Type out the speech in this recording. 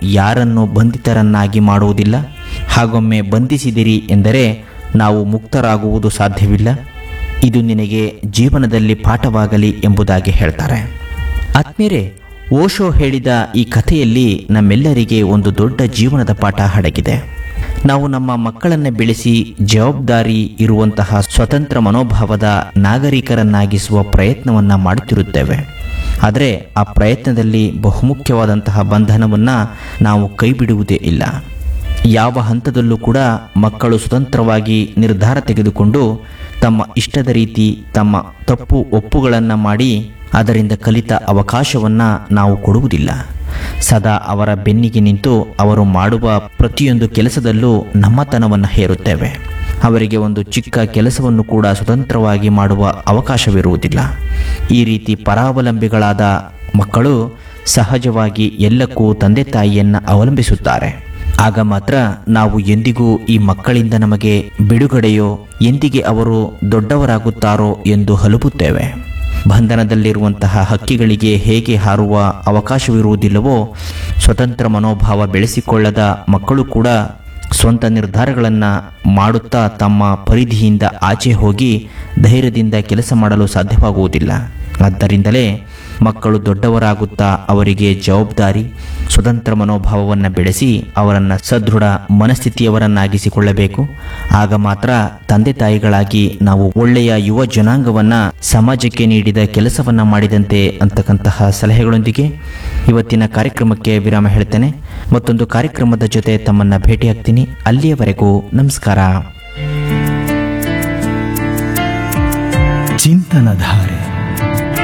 ಯಾರನ್ನು ಬಂಧಿತರನ್ನಾಗಿ ಮಾಡುವುದಿಲ್ಲ ಹಾಗೊಮ್ಮೆ ಬಂಧಿಸಿದಿರಿ ಎಂದರೆ ನಾವು ಮುಕ್ತರಾಗುವುದು ಸಾಧ್ಯವಿಲ್ಲ ಇದು ನಿನಗೆ ಜೀವನದಲ್ಲಿ ಪಾಠವಾಗಲಿ ಎಂಬುದಾಗಿ ಹೇಳ್ತಾರೆ ಆತ್ಮೀಯರೇ ಓಶೋ ಹೇಳಿದ ಈ ಕಥೆಯಲ್ಲಿ ನಮ್ಮೆಲ್ಲರಿಗೆ ಒಂದು ದೊಡ್ಡ ಜೀವನದ ಪಾಠ ಅಡಗಿದೆ ನಾವು ನಮ್ಮ ಮಕ್ಕಳನ್ನು ಬೆಳೆಸಿ ಜವಾಬ್ದಾರಿ ಇರುವಂತಹ ಸ್ವತಂತ್ರ ಮನೋಭಾವದ ನಾಗರಿಕರನ್ನಾಗಿಸುವ ಪ್ರಯತ್ನವನ್ನು ಮಾಡುತ್ತಿರುತ್ತೇವೆ ಆದರೆ ಆ ಪ್ರಯತ್ನದಲ್ಲಿ ಬಹುಮುಖ್ಯವಾದಂತಹ ಬಂಧನವನ್ನು ನಾವು ಕೈಬಿಡುವುದೇ ಇಲ್ಲ ಯಾವ ಹಂತದಲ್ಲೂ ಕೂಡ ಮಕ್ಕಳು ಸ್ವತಂತ್ರವಾಗಿ ನಿರ್ಧಾರ ತೆಗೆದುಕೊಂಡು ತಮ್ಮ ಇಷ್ಟದ ರೀತಿ ತಮ್ಮ ತಪ್ಪು ಒಪ್ಪುಗಳನ್ನು ಮಾಡಿ ಅದರಿಂದ ಕಲಿತ ಅವಕಾಶವನ್ನು ನಾವು ಕೊಡುವುದಿಲ್ಲ ಸದಾ ಅವರ ಬೆನ್ನಿಗೆ ನಿಂತು ಅವರು ಮಾಡುವ ಪ್ರತಿಯೊಂದು ಕೆಲಸದಲ್ಲೂ ನಮ್ಮತನವನ್ನು ಹೇರುತ್ತೇವೆ ಅವರಿಗೆ ಒಂದು ಚಿಕ್ಕ ಕೆಲಸವನ್ನು ಕೂಡ ಸ್ವತಂತ್ರವಾಗಿ ಮಾಡುವ ಅವಕಾಶವಿರುವುದಿಲ್ಲ ಈ ರೀತಿ ಪರಾವಲಂಬಿಗಳಾದ ಮಕ್ಕಳು ಸಹಜವಾಗಿ ಎಲ್ಲಕ್ಕೂ ತಂದೆ ತಾಯಿಯನ್ನು ಅವಲಂಬಿಸುತ್ತಾರೆ ಆಗ ಮಾತ್ರ ನಾವು ಎಂದಿಗೂ ಈ ಮಕ್ಕಳಿಂದ ನಮಗೆ ಬಿಡುಗಡೆಯೋ ಎಂದಿಗೆ ಅವರು ದೊಡ್ಡವರಾಗುತ್ತಾರೋ ಎಂದು ಹಲುಬುತ್ತೇವೆ ಬಂಧನದಲ್ಲಿರುವಂತಹ ಹಕ್ಕಿಗಳಿಗೆ ಹೇಗೆ ಹಾರುವ ಅವಕಾಶವಿರುವುದಿಲ್ಲವೋ ಸ್ವತಂತ್ರ ಮನೋಭಾವ ಬೆಳೆಸಿಕೊಳ್ಳದ ಮಕ್ಕಳು ಕೂಡ ಸ್ವಂತ ನಿರ್ಧಾರಗಳನ್ನು ಮಾಡುತ್ತಾ ತಮ್ಮ ಪರಿಧಿಯಿಂದ ಆಚೆ ಹೋಗಿ ಧೈರ್ಯದಿಂದ ಕೆಲಸ ಮಾಡಲು ಸಾಧ್ಯವಾಗುವುದಿಲ್ಲ ಆದ್ದರಿಂದಲೇ ಮಕ್ಕಳು ದೊಡ್ಡವರಾಗುತ್ತಾ ಅವರಿಗೆ ಜವಾಬ್ದಾರಿ ಸ್ವತಂತ್ರ ಮನೋಭಾವವನ್ನು ಬೆಳೆಸಿ ಅವರನ್ನು ಸದೃಢ ಮನಸ್ಥಿತಿಯವರನ್ನಾಗಿಸಿಕೊಳ್ಳಬೇಕು ಆಗ ಮಾತ್ರ ತಂದೆ ತಾಯಿಗಳಾಗಿ ನಾವು ಒಳ್ಳೆಯ ಯುವ ಜನಾಂಗವನ್ನು ಸಮಾಜಕ್ಕೆ ನೀಡಿದ ಕೆಲಸವನ್ನು ಮಾಡಿದಂತೆ ಅಂತಕ್ಕಂತಹ ಸಲಹೆಗಳೊಂದಿಗೆ ಇವತ್ತಿನ ಕಾರ್ಯಕ್ರಮಕ್ಕೆ ವಿರಾಮ ಹೇಳ್ತೇನೆ ಮತ್ತೊಂದು ಕಾರ್ಯಕ್ರಮದ ಜೊತೆ ತಮ್ಮನ್ನು ಭೇಟಿಯಾಗ್ತೀನಿ ಅಲ್ಲಿಯವರೆಗೂ ನಮಸ್ಕಾರ ಚಿಂತನಧಾರೆ